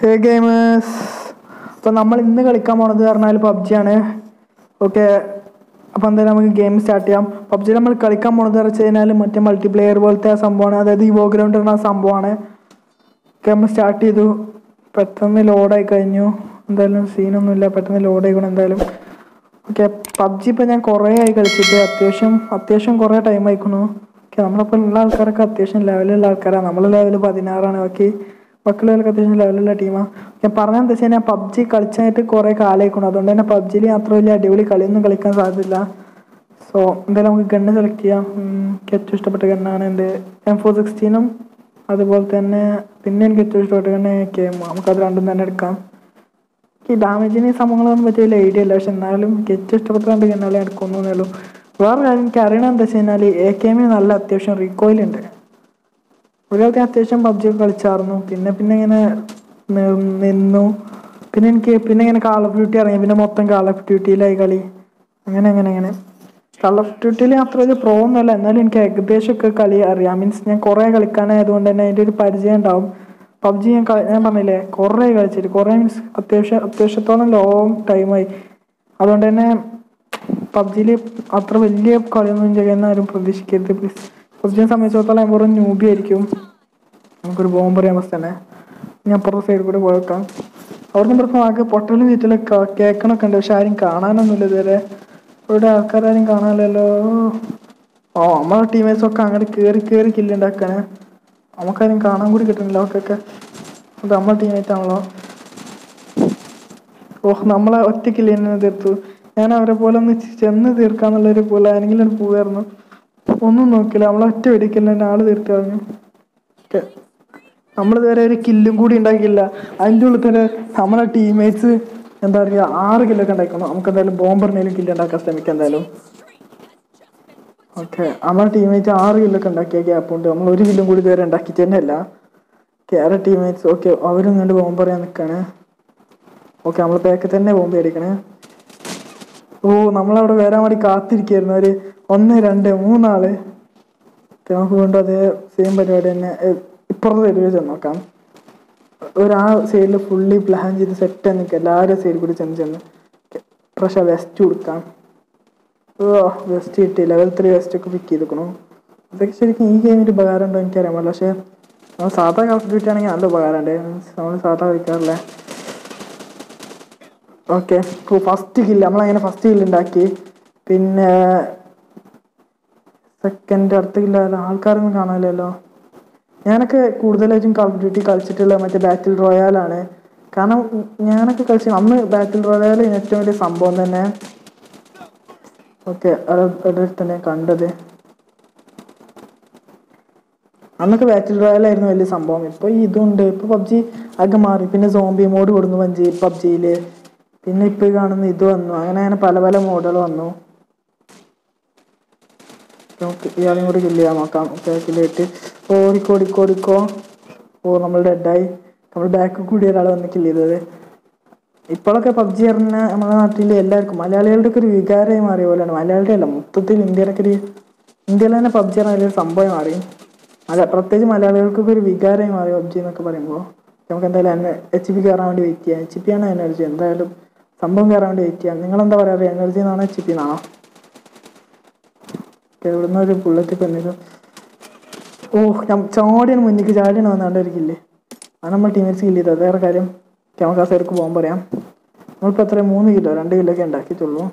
ഹേ gamers അപ്പോൾ നമ്മൾ ഇന്ന് കളിക്കാൻ പോണത് പറഞ്ഞാൽ പബ്ജിയാണ് ഓക്കെ അപ്പോൾ എന്തായാലും നമുക്ക് ഗെയിം സ്റ്റാർട്ട് ചെയ്യാം പബ്ജി നമ്മൾ കളിക്കാൻ പോണത് വെച്ച് കഴിഞ്ഞാൽ മറ്റേ മൾട്ടിപ്ലെയർ പോലത്തെ ആ സംഭവമാണ് അതായത് ഈ വോ ഗ്രൗണ്ട് എന്ന സംഭവമാണ് ഓക്കെ നമ്മൾ സ്റ്റാർട്ട് ചെയ്തു പെട്ടെന്ന് ലോഡായി കഴിഞ്ഞു എന്തായാലും സീനൊന്നുമില്ല പെട്ടെന്ന് ലോഡ് ആയിക്കണം എന്തായാലും ഓക്കെ പബ്ജി ഇപ്പോൾ ഞാൻ കുറേ ആയി കളിച്ചിട്ട് അത്യാവശ്യം അത്യാവശ്യം കുറേ ടൈം ആയിക്കണു ഓക്കെ നമ്മളപ്പോൾ ഉള്ള ആൾക്കാരൊക്കെ അത്യാവശ്യം ലെവലുള്ള ആൾക്കാരാണ് നമ്മൾ ലെവൽ പതിനാറാണ് ബാക്കി മക്കളൊക്കെ അത്യാവശ്യം ലെവലുള്ള ടീമാണ് ഞാൻ പറഞ്ഞത് എന്താ വെച്ച് കഴിഞ്ഞാൽ പബ്ജി കളിച്ചായിട്ട് കുറേ കാലമായിക്കണം അതുകൊണ്ട് തന്നെ പബ്ജിയിൽ അത്ര വലിയ അടിപൊളി കളിയൊന്നും കളിക്കാൻ സാധ്യതയില്ല സോ എന്തായാലും നമുക്ക് ഗണ്ണ് സെലക്ട് ചെയ്യാം ഉം, എനിക്ക് ഏറ്റവും ഇഷ്ടപ്പെട്ട ഗണ്ണാണ് എൻ്റെ എം ഫോർ സിക്സ്റ്റീനും അതുപോലെ തന്നെ പിന്നെ എനിക്ക് ഏറ്റവും ഇഷ്ടപ്പെട്ട ഗണ്ണ് കെ എം നമുക്കത് രണ്ടും തന്നെ എടുക്കാം ഈ ഡാമേജിന് ഈ സംഭവങ്ങളൊന്നും പറ്റിയ വലിയ ഐഡിയ ഇല്ല പക്ഷെ എന്നാലും എനിക്ക് ഏറ്റവും ഇഷ്ടപ്പെട്ട രണ്ട് ഗണ്ണുകളെ എടുക്കുന്നുള്ളൂ വേറെ കാര്യം എനിക്ക് അറിയണത് എന്താ വെച്ച് കഴിഞ്ഞാൽ എ കെ എമ്മിന് നല്ല അത്യാവശ്യം റീകോയിൽ ഉണ്ട് ഒരു കാലത്ത് ഞാൻ അത്യാവശ്യം പബ്ജി ഒക്കെ കളിച്ചായിരുന്നു പിന്നെ പിന്നെ ഇങ്ങനെ നി- നിന്നു പിന്നെ എനിക്ക് പിന്നെ ഇങ്ങനെ കാൾ ഓഫ് ഡ്യൂട്ടി ഇറങ്ങി പിന്നെ മൊത്തം കാൾ ഓഫ് ഡ്യൂട്ടിയിലായി കളി അങ്ങനെ അങ്ങനെ അങ്ങനെ കാൾ ഓഫ് ഡ്യൂട്ടിയിൽ അത്ര വലിയ പ്രോ ഒന്നുമല്ല എന്നാലും എനിക്ക് ഏകദേശമൊക്കെ കളി അറിയാം മീൻസ് ഞാൻ കുറേ കളിക്കാനായതുകൊണ്ട് തന്നെ അതിൻ്റെ ഒരു പരിചയം ഉണ്ടാവും പബ്ജി ഞാൻ കളി- ഞാൻ പറഞ്ഞില്ലേ കുറേ കളിച്ചിട്ട് കുറേ മീൻസ് അത്യാവശ്യം അത്യാവശ്യത്തോളം ലോങ് ടൈമായി അതുകൊണ്ട് തന്നെ പബ്ജിയിൽ അത്ര വലിയ കളിയൊന്നും ചെയ്യുന്ന ആരും പ്രതീക്ഷിക്കരുത് പ്ലീസ് പബ്ജിയെ സംബന്ധിച്ചിടത്തോളം വെറും ന്യൂബി ആയിരിക്കും നമുക്കൊരു ബോംബ് അറിയാൻ അവസ്ഥ തന്നെ ഞാൻ അപ്പുറത്തെ സൈഡിൽ കൂടെ പോയേക്കാം അവിടുന്ന് ഇവിടുന്ന് ആകെ പൊട്ടലും ചീറ്റലും കേൾക്കണൊക്കെ ഉണ്ട് പക്ഷെ ആരും കാണാനൊന്നുമില്ല ഇതുവരെ ഇവിടെ ആൾക്കാരും കാണാനല്ലോ ഓ നമ്മളെ ടീമേഴ്സ് ഒക്കെ അങ്ങോട്ട് കയറി കയറി കില്ലുണ്ടാക്കാണ് നമുക്കാരും കാണാൻ കൂടി കിട്ടുന്നില്ല അവർക്കൊക്കെ അത് നമ്മളെ ടീമേറ്റ് ആണല്ലോ ഓഹ് നമ്മളെ ഒറ്റയ്ക്കില്ല എന്നെ തീർത്തു ഞാൻ അവരെ പോലെ ഒന്ന് ചെന്ന് തീർക്കാന്നുള്ളൊരു പോലെ ആരെങ്കിലും പോവായിരുന്നു ഒന്നും നോക്കില്ല നമ്മളെ ഒറ്റ വെടിക്കല്ല എന്നെ ആള് തീർത്ത് കളഞ്ഞു നമ്മളിതുവരെ ഒരു കില്ലും കൂടി ഉണ്ടാക്കിയില്ല അതിൻ്റെ ഉള്ളിൽ തന്നെ നമ്മളെ ടീംമേറ്റ്സ് എന്താ പറയുക ആറ് കില്ലൊക്കെ ഉണ്ടാക്കണം നമുക്ക് എന്തായാലും ബോംബറിനേലും കില്ല് ഉണ്ടാക്കാൻ ശ്രമിക്കാം എന്തായാലും ഓക്കെ നമ്മളെ ടീംമേറ്റ് ആറ് കില്ലൊക്കെ ഉണ്ടാക്കിയ ഗ്യാപ്പ് ഉണ്ട് നമ്മൾ ഒരു കില്ലും കൂടി ഇതുവരെ ഉണ്ടാക്കി തന്നെയല്ല കേരള ടീംമേറ്റ്സ് ഓക്കെ അവരും കണ്ട് ബോംബ് പറയാൻ നിൽക്കാണ് ഓക്കെ നമ്മൾ ബാക്കിൽ തന്നെ ബോംബ് അടിക്കണേ ഓ നമ്മളവിടെ വരാൻ വേണ്ടി കാത്തിരിക്കായിരുന്നു ഒരു ഒന്ന് രണ്ട് മൂന്നാള് ഓക്കെ, നമുക്ക് വീണ്ടും അതേ സെയിം പരിപാടി തന്നെ ഏ, ഇപ്പുറത്തെ തെരുവ് ചെന്ന് നോക്കാം ഒരു ആ സൈഡിൽ ഫുള്ളി പ്ലാൻ ചെയ്ത് സെറ്റ് നിൽക്കുക എല്ലാവരും സൈഡിൽ കൂടി ചെന്ന് ചെന്ന് പക്ഷെ വെസ്റ്റ് കൊടുക്കാം ഓ വെസ്റ്റ് കിട്ടി ലെവൽ ത്രീ വെസ്റ്റ് ഒക്കെ പിക്ക് ചെയ്തിക്കണു ഇതൊക്കെ ശരിക്കും ഈ ഗെയിമിൽ ഉപകാരം ഉണ്ടോ എനിക്കറിയാൻ പറ്റില്ല പക്ഷേ നമ്മൾ സാധാ കളർ ഡ്യൂട്ടി ആണെങ്കിൽ നല്ല ഉപകാരമുണ്ട് മീൻസ് നമ്മൾ സാധാ കളിക്കാറില്ലേ ഓക്കെ ഫസ്റ്റ് കില്ല് നമ്മളങ്ങനെ ഫസ്റ്റ് കില്ല് ഉണ്ടാക്കി പിന്നെ സെക്കൻഡ് അടുത്ത കില്ല ആൾക്കാരൊന്നും കാണാനില്ലല്ലോ ഞാനൊക്കെ കൂടുതലായിട്ടും കളർ ഡ്യൂട്ടി കളിച്ചിട്ടുള്ള മറ്റേ ബാറ്റിൽ റോയാലാണ് കാരണം ഞാനൊക്കെ കളിച്ച അന്ന് ബാറ്റിൽ റോയാൽ ഏറ്റവും വലിയ സംഭവം തന്നെ ഓക്കെ അവിടെ തന്നെ കണ്ടത് അന്നൊക്കെ ബാറ്റിൽ റോയലായിരുന്നു വലിയ സംഭവം ഇപ്പൊ ഇതുണ്ട് ഇപ്പൊ പബ്ജി ആകെ മാറി പിന്നെ സോംബി മോഡ് കൊടുന്നു പബ്ജി പബ്ജിയില് പിന്നെ ഇപ്പൊ ഈ കാണുന്ന ഇത് വന്നു അങ്ങനെ അങ്ങനെ പല പല മോഡുകൾ വന്നു നമുക്ക് ഇയാളെയും കൂടി കില്ല് ചെയ്യാൻ നോക്കാം ഓക്കെ കില്ലിട്ട് ഓടിക്കോ ഓടിക്കോ ഓടിക്കോ ഓ നമ്മൾ ഡെഡായി നമ്മൾ ബാക്കിൽ കൂടി ഒരാൾ വന്ന് കില്ല് ചെയ്തത് ഇപ്പോഴൊക്കെ പബ്ജി പറഞ്ഞ നമ്മുടെ നാട്ടിൽ എല്ലാവർക്കും മലയാളികളുടെ ഒക്കെ ഒരു വികാരമായി മാറിയ പോലെയാണ് മലയാളിയുടെ അല്ല മൊത്തത്തിൽ ഇന്ത്യയിലൊക്കെ ഒരു ഇന്ത്യയിൽ തന്നെ പബ്ജി പറഞ്ഞ വലിയൊരു സംഭവം മാറി അല്ല പ്രത്യേകിച്ച് മലയാളികൾക്കൊക്കെ ഒരു വികാരമായി മാറി പബ്ജി എന്നൊക്കെ പറയുമ്പോൾ നമുക്ക് എന്തായാലും എച്ച് പി കയറാൻ വേണ്ടി വെയിറ്റ് ചെയ്യാം എച്ച് പി ആണ് എനർജി എന്തായാലും സംഭവം കയറാൻ വേണ്ടി വെയിറ്റ് ചെയ്യാം നിങ്ങൾ എന്താ പറയാറ് എനർജി എന്നാണോ എച്ച് പി എന്നാണോ എവിടുന്ന ഒരു ബുള്ളറ്റ് പെണ്ണിലും ഓ ഞാൻ ചാടിയാണ് മുന്നിക്ക് ചാടിയാണ് വന്നാണ്ട് ഒരു കില്ല് അത് നമ്മൾ ടീമേറ്റ്സ് കില്ല് ചെയ്തത് വേറെ കാര്യം നമുക്ക് ആ സൈഡിലേക്ക് പോകാൻ പറയാം നമ്മളിപ്പോൾ എത്ര മൂന്ന് കിലോ രണ്ട് കിലോ ഒക്കെ ഉണ്ടാക്കിയിട്ടുള്ളൂ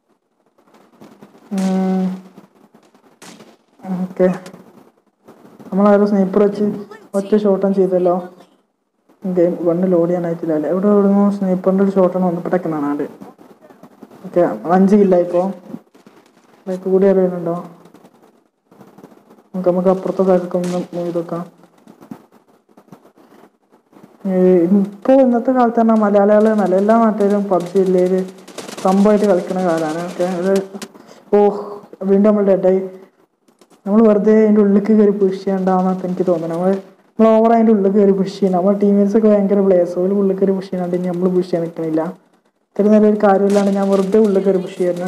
ഓക്കെ നമ്മളാരും സ്നൈപ്പർ വെച്ച് ഒറ്റ ഷോട്ടൺ ചെയ്തല്ലോ ഗെയിം വണ്ണ് ലോഡ് ചെയ്യാനായിട്ടില്ല അല്ലേ എവിടെ എവിടുന്നോ സ്നൈപ്പറിൻ്റെ ഒരു ഷോട്ടാണ് വന്നപ്പെട്ടൊക്കെയാണ് ആണ്ട് ഓക്കെ അഞ്ച് കില്ല ഇപ്പോൾ ലൈക്ക് കൂടി അറിയുന്നുണ്ടോ നമുക്ക് നമുക്ക് അപ്പുറത്തെ സ്ഥലത്തൊക്കെ ഒന്ന് മൂവ് ചെയ്തൊക്കാം ഇപ്പോൾ ഇന്നത്തെ കാലത്ത് തന്നെ മലയാളികളെന്നല്ല എല്ലാ നാട്ടിലും പബ്ജി ജില്ലയിൽ സംഭവമായിട്ട് കളിക്കുന്ന കാലമാണ് ഓക്കെ അത് ഓ വീണ്ടും നമ്മൾ ഡെഡായി നമ്മൾ വെറുതെ അതിൻ്റെ ഉള്ളിലേക്ക് കയറി പുഷ് ചെയ്യണ്ടാന്നൊക്കെ എനിക്ക് തോന്നുന്നു നമ്മൾ നമ്മൾ ഓവർ അതിൻ്റെ ഉള്ളിൽ കയറി പുഷ് ചെയ്യണം നമ്മുടെ ടീമേറ്റ്സ് ഒക്കെ ഭയങ്കര പ്ലേയേഴ്സ് ഒരു ഉള്ളിൽ കയറി പുഷ് ചെയ്യാണ്ട് ഇനി നമ്മൾ പുഷ് ചെയ്യാൻ നിൽക്കണില്ല ഇത്ര നല്ലൊരു കാര്യമില്ലാണ്ട് ഞാൻ വെറുതെ ഉള്ളിൽ കയറി പുഷ് ചെയ്യുന്നു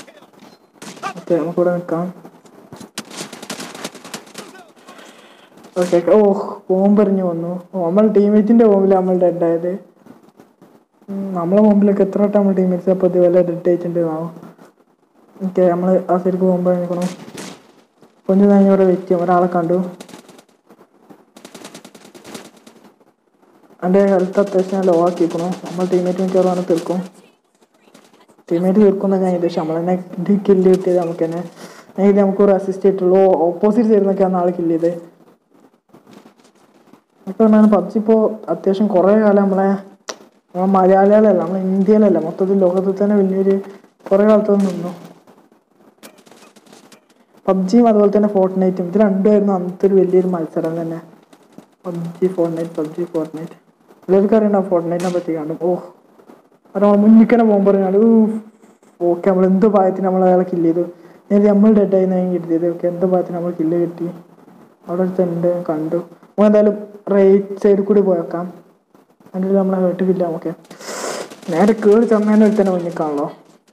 ഓക്കെ നമുക്കിവിടെ നിൽക്കാം ഓക്കെ ഓ ബോംബെറിഞ്ഞു വന്നു ഓ നമ്മൾ ടീമേറ്റിന്റെ ബോംബിൽ നമ്മൾ ഡെഡ് ആയത് ഉം, നമ്മളെ മുമ്പിലൊക്കെ എത്ര വട്ടം നമ്മൾ ടീമേറ്റ്സ് അപ്പോൾ ഇതുപോലെ ഡെഡ് ആയിട്ടുണ്ട് നാവും ഓക്കെ നമ്മൾ ആ ശരിക്ക് ബോംബ് എറിഞ്ഞിക്കണം கொஞ்சം നേരം ഇവിടെ വെയിറ്റ് ചെയ്യും ഒരാളെ കണ്ടു എൻ്റെ ഹെൽത്ത് അത്യാവശ്യം ലോ ആക്കിയിരിക്കണു നമ്മൾ ടീമേറ്റ് മിക്കവാറും തീർക്കും ടീമേറ്റ് തീർക്കുന്ന ഞാൻ ഉദ്ദേശിച്ചു നമ്മൾ തന്നെ കില്ല് കിട്ടിയത് നമുക്ക് തന്നെ ഞാൻ ഇത് നമുക്ക് ഒരു അസിസ്റ്റ് ചെയ്തിട്ടുള്ളൂ ഓപ്പോസിറ്റ് ചേരുന്നൊക്കെയാണ് ആൾ കില്ല് ചെയ്ത് ഒക്കെ പറഞ്ഞാൽ പബ്ജി ഇപ്പോൾ അത്യാവശ്യം കുറേ കാലം നമ്മളെ നമ്മൾ മലയാളികളല്ല നമ്മൾ ഇന്ത്യയിലല്ല മൊത്തത്തിൽ ലോകത്തിൽ തന്നെ വലിയൊരു കുറേ കാലത്തൊന്നും നിന്നു പബ്ജിയും അതുപോലെ തന്നെ ഫോർട്ട് നൈറ്റും ഇത് രണ്ടുമായിരുന്നു അന്നത്തെ ഒരു വലിയൊരു മത്സരം തന്നെ PUBG Fortnite PUBG Fortnite എല്ലാവർക്കും അറിയണ്ടാവും ഫോർട്ട് നൈറ്റിനെ പറ്റി കാണും ഓ ഒരാൾ മുന്നിക്കനെ പോകുമ്പോൾ പറഞ്ഞാൽ ഓക്കെ നമ്മൾ എന്ത് ഭാഗത്തിന് നമ്മൾ അയാളെ കില്ല് ചെയ്തു നേരെ നമ്മൾ ഡെഡ് ആയി ഞാൻ കിട്ടിയത് ഓക്കെ എന്ത് ഭാഗത്തിന് നമ്മൾ കില്ല് കിട്ടി അവിടെ അടുത്തുണ്ട് കണ്ടു നമുക്ക് എന്തായാലും റൈറ്റ് സൈഡിൽ കൂടി പോയേക്കാം അതിൻ്റെ നമ്മളെ കേട്ടില്ല ഓക്കെ നേരെ കേറി ചെന്നതിൻ്റെ അടുത്ത് തന്നെ മുന്നിൽ കാണല്ലോ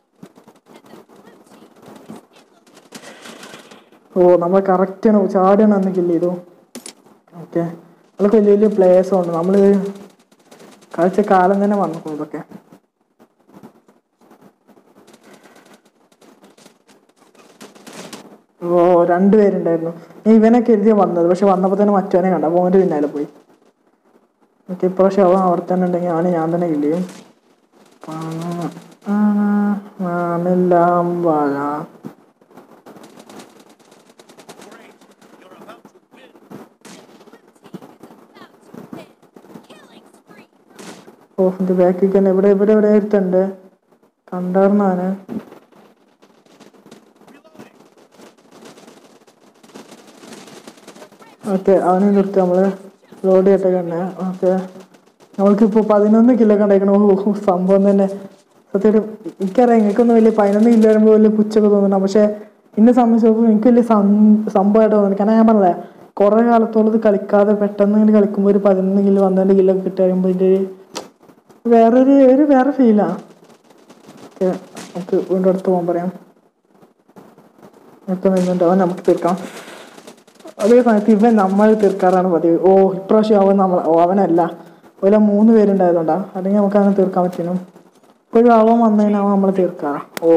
ഓ നമ്മൾ കറക്റ്റാണ് ചാടിയാണ് അന്ന് കില്ല് ചെയ്തു ഓക്കെ നമ്മളൊക്കെ വലിയ വലിയ പ്ലേയേഴ്സും ഉണ്ട് നമ്മൾ കളിച്ച കാലം തന്നെ വന്നു ഇതൊക്കെ ഓ രണ്ടുപേരുണ്ടായിരുന്നു ഞാൻ ഇവനെ കരുതിയ വന്നത് പക്ഷെ വന്നപ്പോൾ തന്നെ മറ്റവനെ കണ്ട അപ്പോൾ അവൻ്റെ പിന്നാലെ പോയി ഓക്കെ ഇപ്രാവശ്യം അവൻ അവിടെ തന്നെ ഉണ്ടെങ്കിൽ അവനെ ഞാൻ തന്നെ കില്ല് ചെയ്യും എല്ലാം വാഴ ഓ ഇത് ബാക്കിൽ തന്നെ ഇവിടെ ഇവിടെ ഇവിടെ ഒരുത്തുണ്ട് കണ്ടാർന്നു അവന് ഓക്കെ അവനെ നിർത്തി നമ്മള് ലോഡ് ചെയ്തിട്ട് തന്നെ ഓക്കെ നമ്മൾക്കിപ്പോൾ പതിനൊന്ന് കിലോ കണ്ടേക്കണ ഓ സംഭവം തന്നെ സത്യമായിട്ട് എനിക്കറിയാം എനിക്കൊന്നും വലിയ പതിനൊന്ന് കിലോ വരുമ്പോൾ വലിയ പുച്ചൊക്കെ തോന്നണം പക്ഷെ എന്നെ സംബന്ധിച്ചിടത്തോളം എനിക്ക് വലിയ സം- സംഭവമായിട്ട് തോന്നുന്നു കാരണം ഞാൻ പറഞ്ഞില്ലേ കുറേ കാലത്തോളം ഇത് കളിക്കാതെ പെട്ടെന്ന് ഇങ്ങനെ കളിക്കുമ്പോൾ ഒരു പതിനൊന്ന് കിലോ പന്ത്രണ്ട് കിലോ കിട്ടി കഴിയുമ്പോൾ ഇതിൻ്റെ ഒരു വേറൊരു ഒരു വേറെ ഫീലാണ് ഓക്കെ നമുക്ക് വീണ്ടും അടുത്ത് പോകാൻ പറയാം അടുത്ത് നിന്നുണ്ട് അവൻ നമുക്ക് തീർക്കാം അതേ സമയത്ത് ഇവൻ നമ്മൾ തീർക്കാറാണ് പതിവ് ഓ ഇപ്രാവശ്യം അവൻ നമ്മൾ ഓ അവനല്ല ഓല മൂന്ന് പേരുണ്ടായതുകൊണ്ടാ അല്ലെങ്കിൽ നമുക്ക് അങ്ങനെ തീർക്കാൻ പറ്റുന്നു ഇപ്പോഴും അവൻ വന്നതിന് അവൻ നമ്മൾ തീർക്കാറാ ഓ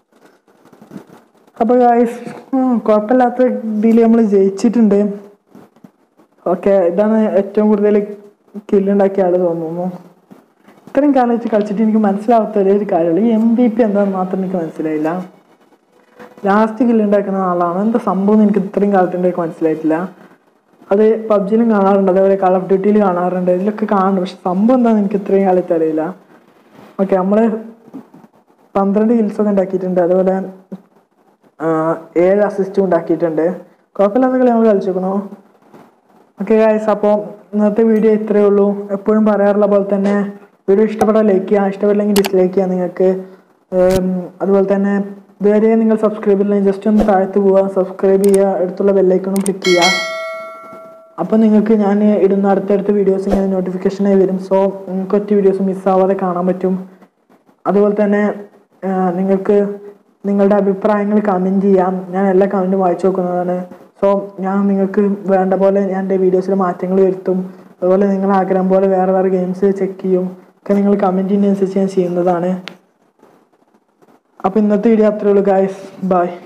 അപ്പോൾ ഗായ്സ് കുഴപ്പമില്ലാത്ത ഇതിൽ നമ്മൾ ജയിച്ചിട്ടുണ്ട് ഓക്കെ ഇതാണ് ഏറ്റവും കൂടുതൽ കില്ലുണ്ടാക്കിയ ആള് തോന്നുന്നു ഇത്രയും കാലമായിട്ട് കളിച്ചിട്ട് എനിക്ക് മനസ്സിലാവാത്ത ഒരേ ഒരു കാര്യമുള്ളൂ ഈ എം ബി പി എന്താണെന്ന് മാത്രം എനിക്ക് മനസ്സിലായില്ല ലാസ്റ്റ് കില്ല് ഉണ്ടാക്കുന്ന ആളാണ് എന്താ സംഭവം എന്ന് എനിക്ക് ഇത്രയും കാലത്തിൻ്റെ മനസ്സിലായിട്ടില്ല അത് പബ്ജിയിലും കാണാറുണ്ട് അതേപോലെ കളർ ഓഫ് ഡ്യൂട്ടിയിൽ കാണാറുണ്ട് ഇതിലൊക്കെ കാണുന്നുണ്ട് പക്ഷെ സംഭവം എന്താണെന്ന് എനിക്ക് ഇത്രയും കാലത്ത് അറിയില്ല ഓക്കെ നമ്മൾ പന്ത്രണ്ട് കിൽസൊക്കെ ഉണ്ടാക്കിയിട്ടുണ്ട് അതുപോലെ ആ, ഏഴ് അസിസ്റ്റും ഉണ്ടാക്കിയിട്ടുണ്ട് കുഴപ്പമില്ലാത്ത കളി നമ്മൾ കളിച്ചേക്കണു ഓക്കെ ഗായ്സ് അപ്പോൾ ഇന്നത്തെ വീഡിയോ ഇത്രയേ ഉള്ളൂ എപ്പോഴും പറയാറുള്ള പോലെ തന്നെ വീഡിയോ ഇഷ്ടപ്പെട്ടാൽ ലൈക്ക് ചെയ്യുക ഇഷ്ടപ്പെട്ടില്ലെങ്കിൽ ഡിസ്ലൈക്ക് ചെയ്യുക നിങ്ങൾക്ക് ഉം, അതുപോലെ തന്നെ ഇതുവരെ നിങ്ങൾ സബ്സ്ക്രൈബ് ചെയ്തില്ലെങ്കിൽ ജസ്റ്റ് ഒന്ന് താഴത്ത് പോവുക സബ്സ്ക്രൈബ് ചെയ്യുക അടുത്തുള്ള ബെല്ലൈക്കണും ക്ലിക്ക് ചെയ്യുക അപ്പോൾ നിങ്ങൾക്ക് ഞാൻ ഇടുന്ന അടുത്തടുത്ത വീഡിയോസ് ഇങ്ങനെ നോട്ടിഫിക്കേഷനായി വരും സോ നിങ്ങൾക്ക് ഒറ്റ വീഡിയോസ് മിസ്സാവാതെ കാണാൻ പറ്റും അതുപോലെ തന്നെ ആ, നിങ്ങൾക്ക് നിങ്ങളുടെ അഭിപ്രായങ്ങൾ കമൻറ്റ് ചെയ്യാം ഞാൻ എല്ലാ കമൻറ്റും വായിച്ചു നോക്കുന്നതാണ് സോ ഞാൻ നിങ്ങൾക്ക് വേണ്ട പോലെ ഞാൻ എൻ്റെ വീഡിയോസിൽ മാറ്റങ്ങൾ വരുത്തും അതുപോലെ നിങ്ങൾ ആഗ്രഹം പോലെ വേറെ വേറെ ഗെയിംസ് ചെക്ക് ചെയ്യും ഒക്കെ നിങ്ങൾ കമൻറ്റിനനുസരിച്ച് ഞാൻ ചെയ്യുന്നതാണ് അപ്പോൾ ഇന്നത്തെ വീഡിയോ അത്രേ ഉള്ളൂ ഗായ്സ് ബൈ